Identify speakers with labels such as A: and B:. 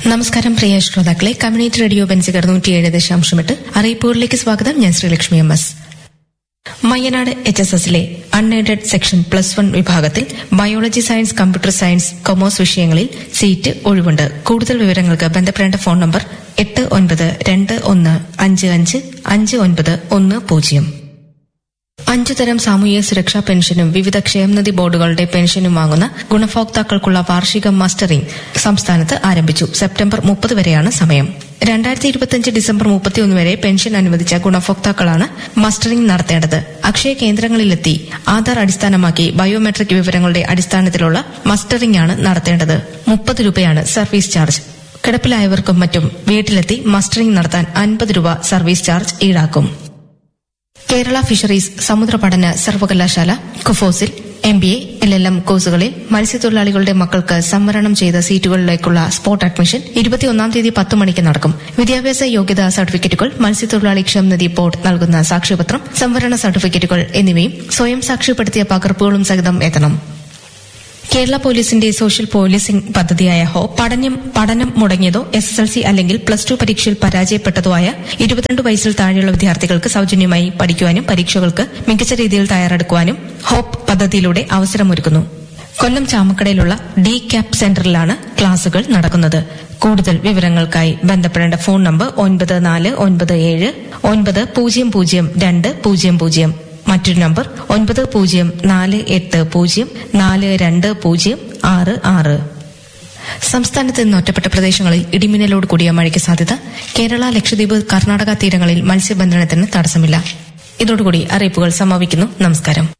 A: നമസ്കാരം പ്രിയ ശ്രോതാക്കളെ community radio Benziger നൂറ്റിയേഴ് ദശാംശമെട്ട് അറിയിപ്പുകളിലേക്ക് സ്വാഗതം ഞാൻ Sreelakshmi M S Mayyanad H S എസിലെ അൺഎയ്ഡഡ് സെക്ഷൻ പ്ലസ് വൺ വിഭാഗത്തിൽ biology science computer science commerce വിഷയങ്ങളിൽ സീറ്റ് ഒഴിവുണ്ട് കൂടുതൽ വിവരങ്ങൾക്ക് ബന്ധപ്പെടേണ്ട ഫോൺ നമ്പർ എട്ട് ഒൻപത് രണ്ട് ഒന്ന് അഞ്ച് അഞ്ച് അഞ്ച് ഒൻപത് ഒന്ന് പൂജ്യം അഞ്ചു തരം സാമൂഹിക സുരക്ഷാ പെൻഷനും വിവിധ ക്ഷേമനിധി ബോർഡുകളുടെ പെൻഷനും വാങ്ങുന്ന ഗുണഭോക്താക്കൾക്കുള്ള വാർഷിക മസ്റ്ററിംഗ് സംസ്ഥാനത്ത് ആരംഭിച്ചു സെപ്റ്റംബർ മുപ്പത് വരെയാണ് സമയം രണ്ടായിരത്തി ഇരുപത്തിയഞ്ച് ഡിസംബർ മുപ്പത്തിയൊന്ന് വരെ പെൻഷൻ അനുവദിച്ച ഗുണഭോക്താക്കളാണ് മസ്റ്ററിംഗ് നടത്തേണ്ടത് അക്ഷയ കേന്ദ്രങ്ങളിലെത്തി ആധാർ അടിസ്ഥാനമാക്കി ബയോമെട്രിക് വിവരങ്ങളുടെ അടിസ്ഥാനത്തിലുള്ള മസ്റ്ററിംഗ് ആണ് നടത്തേണ്ടത് മുപ്പത് രൂപയാണ് സർവീസ് ചാർജ് കിടപ്പിലായവർക്കും മറ്റും വീട്ടിലെത്തി മസ്റ്ററിംഗ് നടത്താൻ അൻപത് രൂപ സർവീസ് ചാർജ് ഈടാക്കും കേരള ഫിഷറീസ് സമുദ്ര പഠന സർവകലാശാല കുഫോസിൽ M B A L L M കോഴ്സുകളിൽ മത്സ്യത്തൊഴിലാളികളുടെ മക്കൾക്ക് സംവരണം ചെയ്ത സീറ്റുകളിലേക്കുള്ള സ്പോട്ട് അഡ്മിഷൻ ഇരുപത്തിയൊന്നാം തീയതി പത്ത് മണിക്ക് നടക്കും വിദ്യാഭ്യാസ യോഗ്യതാ സർട്ടിഫിക്കറ്റുകൾ മത്സ്യത്തൊഴിലാളി ക്ഷമനിധി ബോർഡ് നൽകുന്ന സാക്ഷ്യപത്രം സംവരണ സർട്ടിഫിക്കറ്റുകൾ എന്നിവയും സ്വയം സാക്ഷ്യപ്പെടുത്തിയ പകർപ്പുകളും സഹിതം എത്തണം കേരള പോലീസിന്റെ സോഷ്യൽ പോലീസിംഗ് പദ്ധതിയായ ഹോ പഠനം പഠനം മുടങ്ങിയതോ എസ് എസ് എൽ സി അല്ലെങ്കിൽ പ്ലസ് ടു പരീക്ഷയിൽ പരാജയപ്പെട്ടതോ ആയ ഇരുപത്തിരണ്ട് വയസ്സിൽ താഴെയുള്ള വിദ്യാർത്ഥികൾക്ക് സൌജന്യമായി പഠിക്കുവാനും പരീക്ഷകൾക്ക് മികച്ച രീതിയിൽ തയ്യാറെടുക്കുവാനും ഹോപ്പ് പദ്ധതിയിലൂടെ അവസരമൊരുക്കുന്നു കൊല്ലം ചാമക്കടയിലുള്ള ഡി ക്യാപ് സെന്ററിലാണ് ക്ലാസുകൾ നടക്കുന്നത് കൂടുതൽ വിവരങ്ങൾക്കായി ബന്ധപ്പെടേണ്ട ഫോൺ നമ്പർ ഒൻപത് നാല് ഒൻപത് ഏഴ് ഒൻപത് പൂജ്യം പൂജ്യം രണ്ട് പൂജ്യം പൂജ്യം മറ്റൊരു നമ്പർ ഒൻപത് പൂജ്യം നാല് എട്ട് പൂജ്യം നാല് രണ്ട് പൂജ്യം ആറ് ആറ് സംസ്ഥാനത്ത് ഇന്ന് ഒറ്റപ്പെട്ട പ്രദേശങ്ങളിൽ ഇടിമിന്നലോട് കൂടിയ മഴയ്ക്ക് സാധ്യത കേരള ലക്ഷദ്വീപ് കർണാടക തീരങ്ങളിൽ മത്സ്യബന്ധനത്തിന് തടസ്സമില്ല ഇതോടുകൂടി അറിയിപ്പുകൾ സമാപിക്കുന്നു നമസ്കാരം